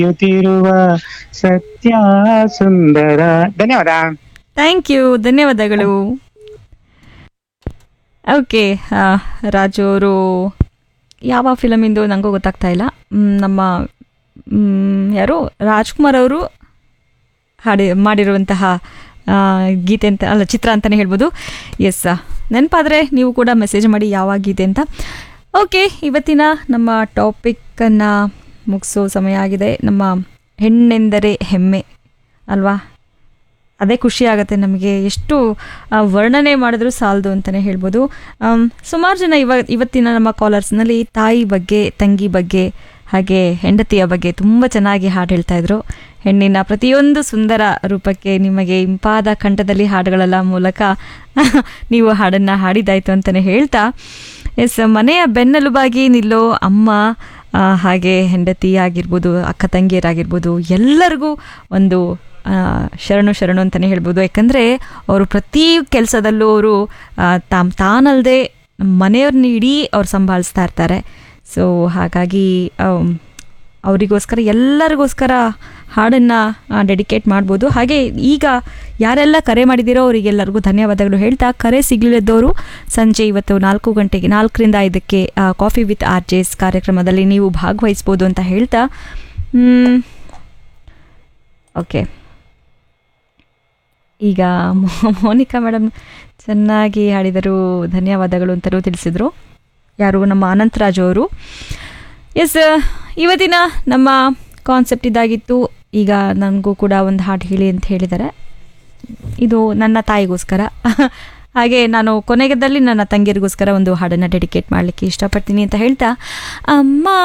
ಯುತ್ತಿರುವ ಸತ್ಯ ಸುಂದರ ಧನ್ಯವಾದ ಥ್ಯಾಂಕ್ ಯು ಧನ್ಯವಾದಗಳು ಓಕೆ ರಾಜು ಅವರು ಯಾವ ಫಿಲಮಿಂದು ನನಗೂ ಗೊತ್ತಾಗ್ತಾ ಇಲ್ಲ ಮ್, ನಮ್ಮ ಮ್, ಯಾರು ರಾಜ್ಕುಮಾರ್ ಅವರು ಹಾಡಿ ಮಾಡಿರುವಂತಹ ಆ, ಗೀತೆ ಅಂತ ಅಲ್ಲ ಚಿತ್ರ ಅಂತಲೇ ಹೇಳ್ಬೋದು ಎಸ್ ನೆನಪಾದರೆ ನೀವು ಕೂಡ ಮೆಸೇಜ್ ಮಾಡಿ ಯಾವ ಗೀತೆ ಅಂತ ಓಕೆ ಇವತ್ತಿನ ನಮ್ಮ ಟಾಪಿಕ್ಕನ್ನು ಮುಗಿಸೋ ಸಮಯ ಆಗಿದೆ ನಮ್ಮ ಹೆಣ್ಣೆಂದರೆ ಹೆಮ್ಮೆ ಅಲ್ವಾ ಅದೇ ಖುಷಿ ಆಗುತ್ತೆ ನಮಗೆ ಎಷ್ಟು ಆ, ವರ್ಣನೆ ಮಾಡಿದ್ರೂ ಸಾಲದು ಅಂತಲೇ ಹೇಳ್ಬೋದು ಸುಮಾರು ಜನ ಇವ ಇವತ್ತಿನ ನಮ್ಮ ಕಾಲರ್ಸ್ನಲ್ಲಿ ತಾಯಿ ಬಗ್ಗೆ ತಂಗಿ ಬಗ್ಗೆ ಹಾಗೆ ಹೆಂಡತಿಯ ಬಗ್ಗೆ ತುಂಬ ಚೆನ್ನಾಗಿ ಹಾಡು ಹೇಳ್ತಾ ಇದ್ರು ಹೆಣ್ಣಿನ ಪ್ರತಿಯೊಂದು ಸುಂದರ ರೂಪಕ್ಕೆ ನಿಮಗೆ ಇಂಪಾದ ಕಂಠದಲ್ಲಿ ಹಾಡುಗಳೆಲ್ಲ ಮೂಲಕ ನೀವು ಹಾಡನ್ನು ಹಾಡಿದಾಯ್ತು ಅಂತಲೇ ಹೇಳ್ತಾ ಎಸ್ ಮನೆಯ ಬೆನ್ನೆಲುಬಾಗಿ ನಿಲ್ಲೋ ಅಮ್ಮ ಆ, ಹಾಗೆ ಹೆಂಡತಿ ಆಗಿರ್ಬೋದು ಅಕ್ಕ ತಂಗಿಯರಾಗಿರ್ಬೋದು ಎಲ್ಲರಿಗೂ ಒಂದು ಆ, ಶರಣು ಶರಣು ಅಂತಲೇ ಹೇಳ್ಬೋದು ಯಾಕಂದರೆ ಅವರು ಪ್ರತಿ ಕೆಲಸದಲ್ಲೂ ಅವರು ತಾಮ್ ತಾನಲ್ಲದೆ ಮನೆಯವ್ರನ್ನ ಇಡೀ ಅವ್ರು ಸಂಭಾಳಿಸ್ತಾ ಇರ್ತಾರೆ ಸೊ ಹಾಗಾಗಿ ಆಮ್, ಅವರಿಗೋಸ್ಕರ ಎಲ್ಲರಿಗೋಸ್ಕರ ಹಾಡನ್ನು ಡೆಡಿಕೇಟ್ ಮಾಡ್ಬೋದು ಹಾಗೆ ಈಗ ಯಾರೆಲ್ಲ ಕರೆ ಮಾಡಿದ್ದೀರೋ ಅವರಿಗೆಲ್ಲರಿಗೂ ಧನ್ಯವಾದಗಳು ಹೇಳ್ತಾ ಕರೆ ಸಿಗಲಿದ್ದವರು ಸಂಜೆ ಇವತ್ತು ನಾಲ್ಕು ಗಂಟೆಗೆ ನಾಲ್ಕರಿಂದ ಐದಕ್ಕೆ ಕಾಫಿ ವಿತ್ ಆರ್ ಜೆಸ್ ಕಾರ್ಯಕ್ರಮದಲ್ಲಿ ನೀವು ಭಾಗವಹಿಸ್ಬೋದು ಅಂತ ಹೇಳ್ತಾ ಓಕೆ ಈಗ ಮೋ- ಮೋನಿಕಾ ಮೇಡಮ್ ಚೆನ್ನಾಗಿ ಹಾಡಿದರು ಧನ್ಯವಾದಗಳು ಅಂತಲೂ ತಿಳಿಸಿದರು ಯಾರು ನಮ್ಮ ಅನಂತರಾಜ್ ಅವರು ಎಸ್ ಇವತ್ತಿನ ನಮ್ಮ ಕಾನ್ಸೆಪ್ಟ್ ಇದಾಗಿತ್ತು ಈಗ ನನಗೂ ಕೂಡ ಒಂದು ಹಾಡು ಹೇಳಿ ಅಂತ ಹೇಳಿದ್ದಾರೆ ಇದು ನನ್ನ ತಾಯಿಗೋಸ್ಕರ ಹಾಗೆ ನಾನು ಕೊನೆಗದಲ್ಲಿ ನನ್ನ ತಂಗಿಯರಿಗೋಸ್ಕರ ಒಂದು ಹಾಡನ್ನು ಡೆಡಿಕೇಟ್ ಮಾಡಲಿಕ್ಕೆ ಇಷ್ಟಪಡ್ತೀನಿ ಅಂತ ಹೇಳ್ತಾ ಅಮ್ಮ